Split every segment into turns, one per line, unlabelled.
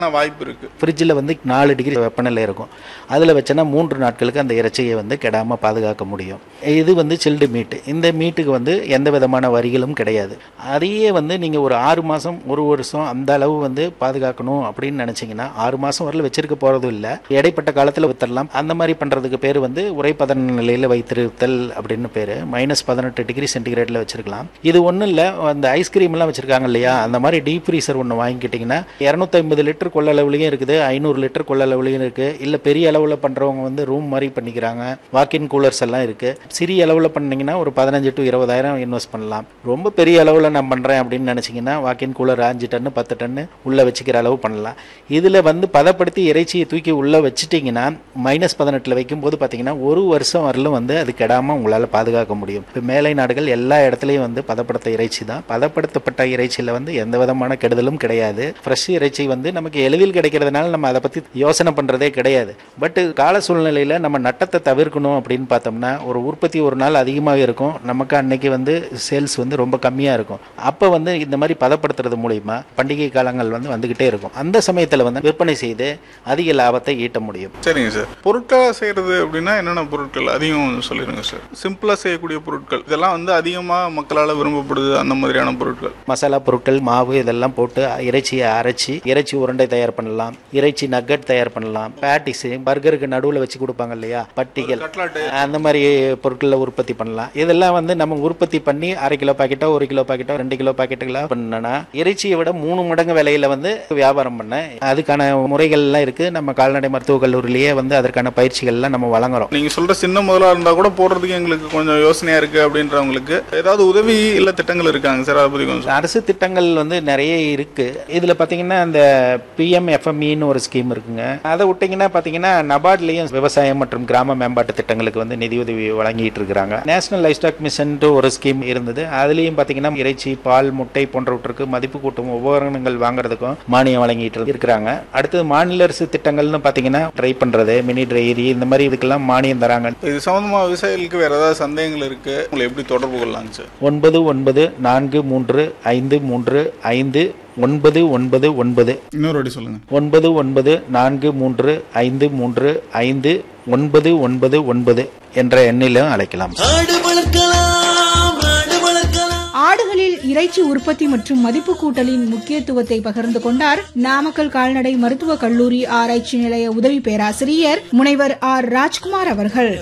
வாய்ப்பு இருக்கு
ஃப்ரிட்ஜில் வந்து நாலு டிகிரி வெப்பநிலை இருக்கும் அதில் வச்சோன்னா மூன்று நாட்களுக்கு அந்த இறைச்சியை வந்து கெடாமல் பாதுகாக்க முடியும் இது வந்து சில்டு மீட்டு இந்த மீட்டுக்கு வந்து எந்த விதமான வரிகளும் கிடையாது அதையே வந்து நீங்கள் ஒரு ஆறு மாதம் ஒரு வருஷம் அந்த அளவு வந்து பாதுகாக்கணும் அப்படின்னு நினச்சிங்கன்னா ஆறு மாதம் வரல வச்சிருக்க போகிறதும் இல்லை இடைப்பட்ட காலத்தில் வித்தரலாம் அந்த மாதிரி பண்ணுறதுக்கு பேர் வந்து உரைப்பதன நிலையில் வைத்திருத்தல் அப்படின்னு பேர் மைனஸ் பதினெட்டு டிகிரி சென்டிகிரேடில் வச்சிருக்கலாம் இது ஒன்றும் இல்லை அந்த ஐஸ்கிரீம்லாம் வச்சுருக்காங்க இல்லையா அந்த மாதிரி டீப் ஃப்ரீசர் ஒன்று வாங்கிக்கிட்டிங்கன்னா இரநூத்தைம்பது லிட்டர் கொள்ளளவுலையும் இருக்குது ஐநூறு லிட்டர் கொள்ளளவுலையும் இருக்குது இல்லை பெரிய அளவில் பண்ணுறவங்க வந்து ரூம் மாதிரி பண்ணிக்கிறாங்க வாக்கின் கூலர்ஸ் எல்லாம் இருக்குது சிறிய அளவில் பண்ணீங்கன்னா ஒரு பதினஞ்சு டு இருபதாயிரம் இன்வெஸ்ட் பண்ணலாம் ரொம்ப பெரிய அளவில் நான் பண்ணுறேன் அப்படின்னு நினச்சிங்கன்னா வாக்கின் கூலர் அஞ்சு டன்னு பத்து டன்னு உள்ளே வச்சுக்கிற அளவு பண்ணலாம் இதில் வந்து பதப்படுத்தி இறைச்சியை தூக்கி உள்ளே வச்சுட்டிங்கன்னா மைனஸ் பதினெட்டில் வைக்கும்போது பார்த்தீங்கன்னா ஒரு வருஷம் வரலும் வந்து அது கெடாமல் உங்களால் பாதுகாக்க முடியும் இப்போ மேலை நாடுகள் எல்லா இடத்துலையும் வந்து பதப்படுத்த இறைச்சி தான் பதப்படுத்தப்பட்ட இறைச்சியில் வந்து எந்த விதமான கெடுதலும் கிடையாது ஃப்ரெஷ் இறைச்சி வந்து நமக்கு எளிதில் கிடைக்கிறதுனால நம்ம அதை பற்றி யோசனை பண்ணுறதே கிடையாது பட் கால சூழ்நிலையில் நம்ம நட்டத்தை தவிர்க்கணும் அப்படின்னு பார்த்தோம்னா ஒரு உற்பத்தி ஒரு நாள் அதிகமாக இருக்கும் நமக்கு அன்னைக்கு வந்து சேல்ஸ் வந்து ரொம்ப கம்மியாக இருக்கும் அப்போ வந்து இந்த மாதிரி பதப்படுத்துறது மூலிமா பண்டிகை காலங்கள் வந்து வந்துக்கிட்டே இருக்கும் அந்த சமயத்தில் வந்து விற்பனை செய்து அதிக லாபத்தை ஈட்ட முடியும்
சரிங்க சார் பொருட்களாக செய்கிறது அப்படின்னா என்னென்ன பொருட்கள் அதிகம் சொல்லிடுங்க சார் சிம்பிளாக செய்யக்கூடிய பொருட்கள் இதெல்லாம் வந்து அதிகமாக மக்களால் விரும்பப்படுது அந்த மாதிரியான பொருட்கள்
மசாலா பொருட்கள் மாவு இதெல்லாம் போட்டு இறைச்சியை அரைச்சி இறைச்சி உருண்டை தயார் பண்ணலாம் இறைச்சி நக்கட் தயார் பண்ணலாம் பேட்டிஸ் பர்கருக்கு நடுவில் வச்சு கொடுப்பாங்க இல்லையா பட்டிகள்
கட்லாட்டு
அந்த மாதிரி பொருட்களை உற்பத்தி பண்ணலாம் இதெல்லாம் வந்து நம்ம உற்பத்தி பண்ணி அரை கிலோ பாக்கெட்டோ ஒரு கிலோ பாக்கெட்டோ ரெண்டு கிலோ பாக்கெட்டுகளா பண்ணனா இறைச்சியை விட மூணு மடங்கு விலையில வந்து வியாபாரம் பண்ண அதுக்கான முறைகள்லாம் இருக்கு நம்ம கால்நடை மருத்துவக் கல்லூரியிலேயே வந்து அதற்கான பயிற்சிகள்லாம் நம்ம வழங்குறோம்
நீங்கள் சொல்கிற சின்ன முதலாக இருந்தால் கூட போடுறதுக்கு எங்களுக்கு கொஞ்சம் யோசனையாக இருக்குது அப்படின்றவங்களுக்கு ஏதாவது உதவி இல்லை திட்டங்கள் இருக்காங்க சார் அதை பற்றி கொஞ்சம்
அரசு திட்டங்கள் வந்து நிறைய இருக்கு இதுல பாத்தீங்கன்னா இந்த பிஎம் எஃப்எம்இன்னு ஒரு ஸ்கீம் இருக்குங்க அதை விட்டீங்கன்னா பாத்தீங்கன்னா நபார்ட்லயும் விவசாயம் மற்றும் கிராம மேம்பாட்டு திட்டங்களுக்கு வந்து நிதியுதவி வழங்கிட்டு இருக்கிறாங்க நேஷனல் லைஃப் ஸ்டாக் மிஷன் ஒரு ஸ்கீம் இருந்தது அதுலயும் பாத்தீங்கன்னா இறைச்சி பால் முட்டை போன்றவற்றுக்கு மதிப்பு கூட்டும் உபகரணங்கள் வாங்குறதுக்கும் மானியம் வழங்கிட்டு இருக்கிறாங்க அடுத்தது மாநில அரசு திட்டங்கள்னு பாத்தீங்கன்னா ட்ரை பண்றது மினி ட்ரைரி இந்த மாதிரி இதுக்கெல்லாம் மானியம் தராங்க
இது சம்மந்தமாக விவசாயிகளுக்கு வேறு ஏதாவது சந்தேகங்கள் இருக்குது உங்களை எப்படி தொடர்பு கொள்ளலாங்க சார்
ஒன்பது ஒன்பது நான்கு மூன்று ஐந்து மூன்று ஐந்து ஒன்பது ஒன்பது ஒன்பது
இன்னொரு வாட்டி சொல்லுங்கள்
ஒன்பது ஒன்பது நான்கு மூன்று ஐந்து மூன்று ஐந்து ஒன்பது ஒன்பது ஒன்பது என்ற எண்ணிலும் அழைக்கலாம்
ஆடு வளர்க்கலாம் ஆடு வளர்க்கலாம்
ஆடுகளில் இறைச்சி உற்பத்தி மற்றும் மதிப்பு கூட்டலின் முக்கியத்துவத்தை பகிர்ந்து கொண்டார் நாமக்கல் கால்நடை மருத்துவக் கல்லூரி ஆராய்ச்சி நிலைய உதவி பேராசிரியர் முனைவர் ஆர் ராஜ்குமார் அவர்கள்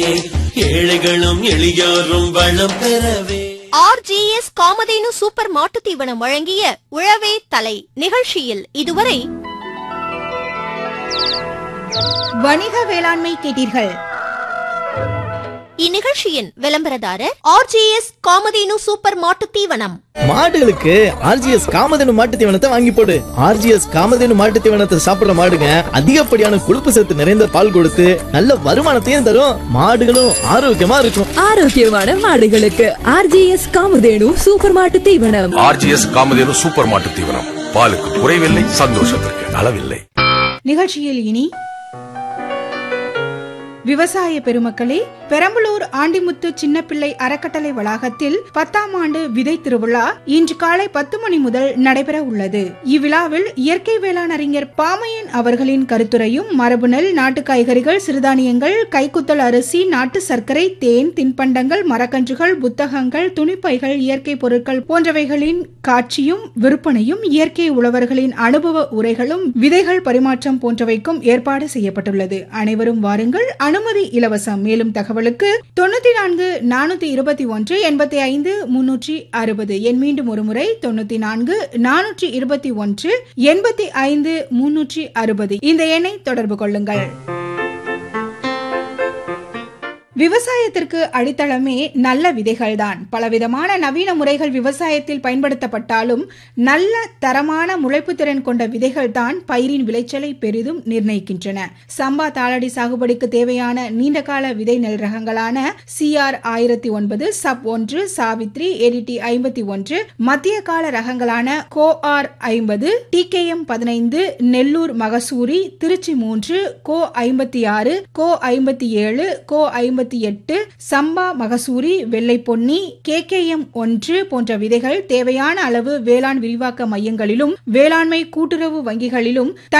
ஏழைகளும் எளியோரும் வளம் பெறவே
ஆர்ஜிஎஸ் காமதேனு சூப்பர் மாட்டுத் தீவனம் வழங்கிய உழவே தலை நிகழ்ச்சியில் இதுவரை
வணிக வேளாண்மை கேட்டீர்கள்
இந்நிகழ்ச்சியின் விளம்பரதாரர் ஆர்ஜிஎஸ் காமதேனு சூப்பர் மாட்டுத் தீவனம்
மாடுகளுக்கு ஆர்ஜிஎஸ் காமதேனு மாட்டு தீவனத்தை வாங்கி போடு ஆர்ஜிஎஸ் காமதேனு மாட்டு தீவனத்தை சாப்பிடுற மாடுங்க அதிகப்படியான கொழுப்பு சத்து நிறைந்த பால் கொடுத்து நல்ல வருமானத்தையும் தரும் மாடுகளும் ஆரோக்கியமா இருக்கும்
ஆரோக்கியமான மாடுகளுக்கு ஆர்ஜிஎஸ் காமதேனு சூப்பர் மாட்டு தீவனம்
ஆர்ஜிஎஸ் காமதேனு சூப்பர் மாட்டு தீவனம் பாலுக்கு குறைவில்லை சந்தோஷத்திற்கு அளவில்லை
நிகழ்ச்சியில் இனி விவசாய பெருமக்களே பெரம்பலூர் ஆண்டிமுத்து சின்னப்பிள்ளை அறக்கட்டளை வளாகத்தில் பத்தாம் ஆண்டு விதை திருவிழா இன்று காலை பத்து மணி முதல் நடைபெற உள்ளது இவ்விழாவில் இயற்கை வேளாண் அறிஞர் பாமையன் அவர்களின் கருத்துரையும் மரபு நெல் நாட்டு காய்கறிகள் சிறுதானியங்கள் கைக்குத்தல் அரிசி நாட்டு சர்க்கரை தேன் தின்பண்டங்கள் மரக்கன்றுகள் புத்தகங்கள் துணிப்பைகள் இயற்கை பொருட்கள் போன்றவைகளின் காட்சியும் விற்பனையும் இயற்கை உழவர்களின் அனுபவ உரைகளும் விதைகள் பரிமாற்றம் போன்றவைக்கும் ஏற்பாடு செய்யப்பட்டுள்ளது அனைவரும் வாருங்கள் அனுமதி இலவசம் மேலும் தகவலுக்கு தொண்ணூத்தி நான்கு நானூத்தி இருபத்தி ஒன்று எண்பத்தி ஐந்து முன்னூற்றி அறுபது என் மீண்டும் ஒருமுறை தொண்ணூத்தி நான்கு நானூற்றி இருபத்தி ஒன்று எண்பத்தி ஐந்து முன்னூற்றி அறுபது இந்த எண்ணை தொடர்பு கொள்ளுங்கள் விவசாயத்திற்கு அடித்தளமே நல்ல விதைகள்தான் பலவிதமான நவீன முறைகள் விவசாயத்தில் பயன்படுத்தப்பட்டாலும் நல்ல தரமான முளைப்பு திறன் கொண்ட விதைகள் தான் பயிரின் விளைச்சலை பெரிதும் நிர்ணயிக்கின்றன சம்பா தாளடி சாகுபடிக்கு தேவையான நீண்டகால விதை நெல் ரகங்களான சிஆர் ஆயிரத்தி ஒன்பது சப் ஒன்று சாவித்ரி ஏடிடி ஐம்பத்தி ஒன்று மத்திய கால ரகங்களான கோ ஆர் ஐம்பது டிகேஎம் பதினைந்து நெல்லூர் மகசூரி திருச்சி மூன்று கோ ஐம்பத்தி ஆறு கோ ஐம்பத்தி ஏழு கோ ஐம்பத்தி இருபத்தி எட்டு சம்பா மகசூரி வெள்ளை பொன்னி கேகேஎம் ஒன்று போன்ற விதைகள் தேவையான அளவு வேளாண் விரிவாக்க மையங்களிலும் வேளாண்மை கூட்டுறவு வங்கிகளிலும்